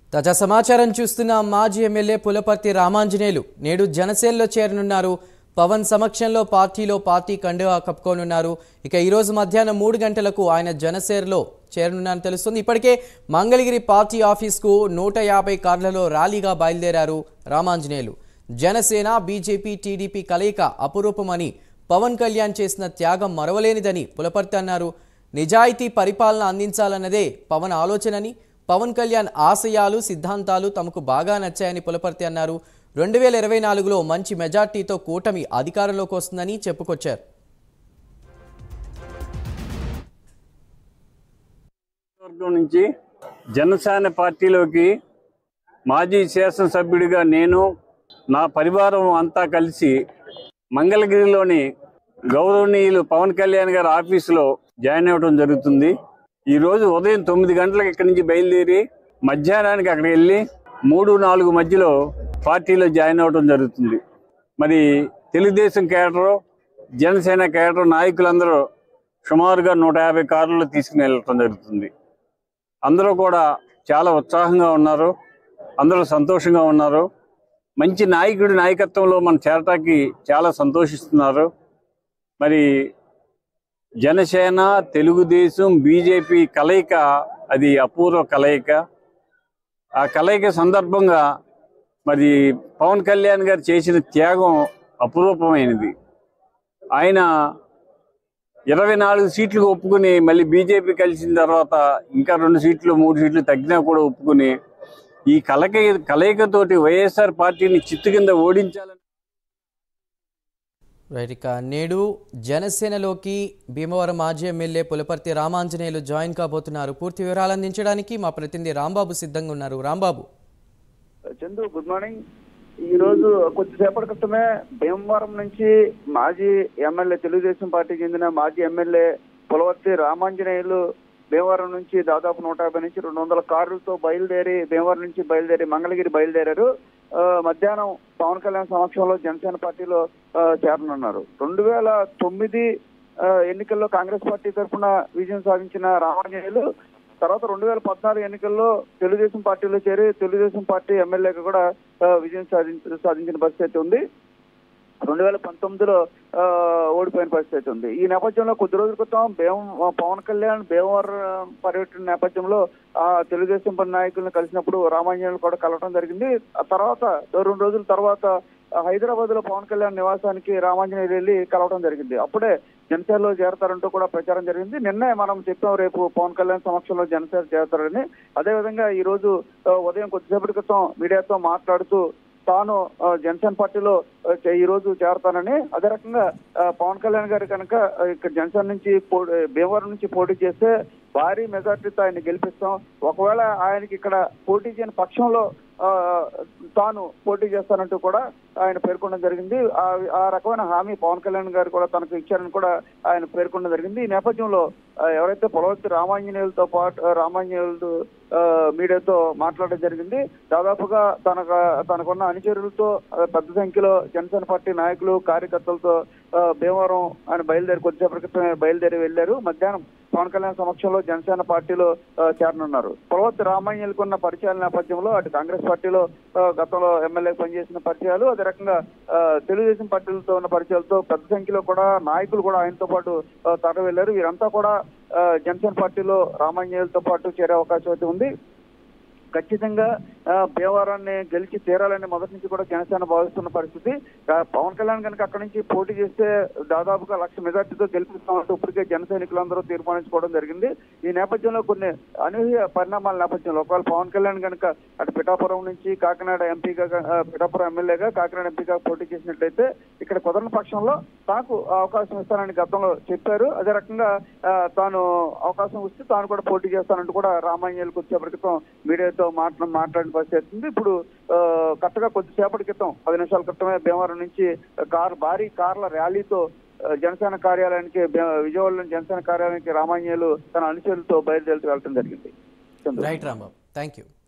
తాజా సమాచారం చూస్తున్న మాజీ ఎమ్మెల్యే పులపర్తి రామాంజనేయులు నేడు జనసేనలో చేరనున్నారు పవన్ సమక్షంలో పార్టీలో పార్టీ కండువా కప్పుకోనున్నారు ఇక ఈరోజు మధ్యాహ్నం మూడు గంటలకు ఆయన జనసేనలో చేరనున్నారని తెలుస్తుంది ఇప్పటికే మంగళగిరి పార్టీ ఆఫీస్కు నూట యాభై కార్లలో ర్యాలీగా బయలుదేరారు రామాంజనేయులు జనసేన బీజేపీ టీడీపీ కలయిక అపురూపమని పవన్ కళ్యాణ్ చేసిన త్యాగం మరవలేనిదని పులపర్తి అన్నారు నిజాయితీ పరిపాలన అందించాలన్నదే పవన్ ఆలోచనని పవన్ కళ్యాణ్ ఆశయాలు సిద్ధాంతాలు తమకు బాగా నచ్చాయని పులపర్తి అన్నారు రెండు వేల ఇరవై నాలుగులో మంచి మెజార్టీతో కూటమి అధికారంలోకి వస్తుందని చెప్పుకొచ్చారు వర్గం నుంచి జనసేన పార్టీలోకి మాజీ శాసనసభ్యుడిగా నేను నా పరివారం అంతా కలిసి మంగళగిరిలోని గౌరవనీయులు పవన్ కళ్యాణ్ గారి ఆఫీసులో జాయిన్ అవ్వడం జరుగుతుంది ఈ రోజు ఉదయం తొమ్మిది గంటలకు ఇక్కడి నుంచి బయలుదేరి మధ్యాహ్నానికి అక్కడికి వెళ్ళి మూడు నాలుగు మధ్యలో పార్టీలో జాయిన్ అవ్వడం జరుగుతుంది మరి తెలుగుదేశం కేడరు జనసేన కేడరు నాయకులందరూ సుమారుగా నూట యాభై కార్లలో తీసుకుని వెళ్ళటం జరుగుతుంది అందరూ కూడా చాలా ఉత్సాహంగా ఉన్నారు అందరూ సంతోషంగా ఉన్నారు మంచి నాయకుడి నాయకత్వంలో మనం చేరటానికి చాలా సంతోషిస్తున్నారు మరి జనసేన తెలుగుదేశం బీజేపీ కలయిక అది అపూర్వ కలయిక ఆ కలయిక సందర్భంగా మరి పవన్ కళ్యాణ్ గారు చేసిన త్యాగం అపురూపమైనది ఆయన ఇరవై నాలుగు సీట్లు ఒప్పుకుని మళ్ళీ బీజేపీ కలిసిన తర్వాత ఇంకా రెండు సీట్లు మూడు సీట్లు తగ్గినా కూడా ఒప్పుకుని ఈ కలక కలయికతోటి వైఎస్ఆర్ పార్టీని చిత్తు కింద ఓడించాలని రైట్ ఇక నేడు జనసేనలోకి భీమవరం మాజీ ఎమ్మెల్యే పులపర్తి రామాంజనేయులు జాయిన్ కాబోతున్నారు పూర్తి వివరాలు అందించడానికి మా ప్రతినిధి రాంబాబు సిద్ధంగా ఉన్నారు రాంబాబు చందు గుడ్ మార్నింగ్ ఈ రోజు కొద్దిసేపటి క్రితమే భీమవరం నుంచి మాజీ ఎమ్మెల్యే తెలుగుదేశం పార్టీకి చెందిన మాజీ ఎమ్మెల్యే పులవర్తి రామాంజనేయులు భీమవరం నుంచి దాదాపు నూట యాభై నుంచి రెండు వందల కార్లతో బయలుదేరి భీమవరం నుంచి బయలుదేరి మంగళగిరి బయలుదేరారు ఆ, మధ్యాహ్నం పవన్ కళ్యాణ్ సమక్షంలో జనసేన పార్టీలో ఆ, చేరనున్నారు రెండు వేల తొమ్మిది ఆ, ఎన్నికల్లో కాంగ్రెస్ పార్టీ తరఫున విజయం సాధించిన రామాంజనేయులు తర్వాత రెండు వేల పద్నాలుగు ఎన్నికల్లో తెలుగుదేశం పార్టీలో చేరి తెలుగుదేశం పార్టీ ఎమ్మెల్యేగా కూడా ఆ, విజయం సాధించ సాధించిన పరిస్థితి అయితే ఉంది రెండు వేల పంతొమ్మిదిలో ఆ, ఓడిపోయిన పరిస్థితి ఉంది ఈ నేపథ్యంలో కొద్ది రోజుల క్రితం భీమ పవన్ కళ్యాణ్ భీమవరం పర్యటన నేపథ్యంలో ఆ తెలుగుదేశం పని నాయకులను కలిసినప్పుడు రామాంజనేయులు కూడా కలవడం జరిగింది ఆ తర్వాత రెండు రోజుల తర్వాత హైదరాబాద్ లో పవన్ కళ్యాణ్ నివాసానికి రామాంజనేయులు వెళ్ళి కలవడం జరిగింది అప్పుడే జనసేనలో చేరతారంటూ కూడా ప్రచారం జరిగింది నిన్నే మనం చెప్పాం రేపు పవన్ కళ్యాణ్ సమక్షంలో జనసేన చేరతారని అదేవిధంగా ఈ రోజు ఆ, ఉదయం కొద్దిసేపటి క్రితం మీడియాతో మాట్లాడుతూ తాను ఆ, జనసేన పార్టీలో ఆ, చే- ఈ రోజు చేరతానని అదే రకంగా ఆ, పవన్ కళ్యాణ్ గారు కనుక ఆ, ఇక్కడ జనసేన నుంచి పో- భీమవరం నుంచి పోటీ చేస్తే భారీ మెజార్టీతో ఆయన గెలిపిస్తాం ఒకవేళ ఆయనకి ఇక్కడ పోటీ చేయని పక్షంలో ఆ, తాను పోటీ చేస్తానంటూ కూడా ఆయన పేర్కొనడం జరిగింది ఆ ఆ రకమైన హామీ పవన్ కళ్యాణ్ గారు కూడా తనకు ఇచ్చారని కూడా ఆయన పేర్కొనడం జరిగింది ఈ నేపథ్యంలో ఆ, ఎవరైతే పొలవర్తి రామాంజనేయులతో పాటు ఆ, రామాంజనేయులు ఆ, మీడియాతో మాట్లాడడం జరిగింది దాదాపుగా తనకు తనకున్న అనుచరులతో ఆ, పెద్ద సంఖ్యలో జనసేన పార్టీ నాయకులు కార్యకర్తలతో ఆ, భీమవరం ఆయన బయలుదేరి కొద్దిసేపటి క్రితమే బయలుదేరి వెళ్లారు మధ్యాహ్నం పవన్ కళ్యాణ్ సమక్షంలో జనసేన పార్టీలో ఆ, చేరనున్నారు పొలవర్తి రామాంజనేయులకు ఉన్న పరిచయాల నేపథ్యంలో అటు కాంగ్రెస్ పార్టీలో ఆ, గతంలో ఎమ్మెల్యే పనిచేసిన పరిచయాలు అదే రకంగా ఆ, తెలుగుదేశం పార్టీలతో ఉన్న పరిచయాలతో పెద్ద సంఖ్యలో కూడా నాయకులు కూడా ఆయనతో పాటు ఆ, తరలి వెళ్లారు వీరంతా కూడా ఆ, జనసేన పార్టీలో రామాంజనేయులతో పాటు చేరే అవకాశం అయితే ఉంది ఖచ్చితంగా ఆ, భీమవరాన్ని గెలిచి తీరాలని మొదటి నుంచి కూడా జనసేన భావిస్తున్న పరిస్థితి ఆ, పవన్ కళ్యాణ్ కనుక అక్కడి నుంచి పోటీ చేస్తే దాదాపుగా లక్ష మెజార్టీతో గెలిపిస్తామంటూ ఇప్పటికే జన సైనికులందరూ తీర్మానించుకోవడం జరిగింది ఈ నేపథ్యంలో కొన్ని అనూహ్య పరిణామాల నేపథ్యంలో ఒకవేళ పవన్ కళ్యాణ్ కనుక అటు పిఠాపురం నుంచి కాకినాడ ఎంపీగా ఆ, పిఠాపురం ఎమ్మెల్యేగా కాకినాడ ఎంపీగా పోటీ చేసినట్లయితే ఇక్కడ కుదరని పక్షంలో తాకు ఆ అవకాశం ఇస్తానని గతంలో చెప్పారు అదే రకంగా ఆ, తాను అవకాశం ఇస్తే తాను కూడా పోటీ చేస్తానంటూ కూడా రామాంజనేయులకు వచ్చేపటి క్రితం మీడియాతో మాట్లా మాట్లాడిన పరిస్థితి ఉంది ఇప్పుడు ఆ, కరెక్ట్గా కొద్దిసేపటి క్రితం పది నిమిషాల క్రితమే భీమవరం నుంచి కార్ భారీ కార్ల ర్యాలీతో ఆ, జనసేన కార్యాలయానికి భీ- విజయవాడలోని జనసేన కార్యాలయానికి రామాంజనేయులు తన అనుచరులతో బయలుదేరి వెళ్ళడం జరిగింది Chandru. Right Rambabu thank you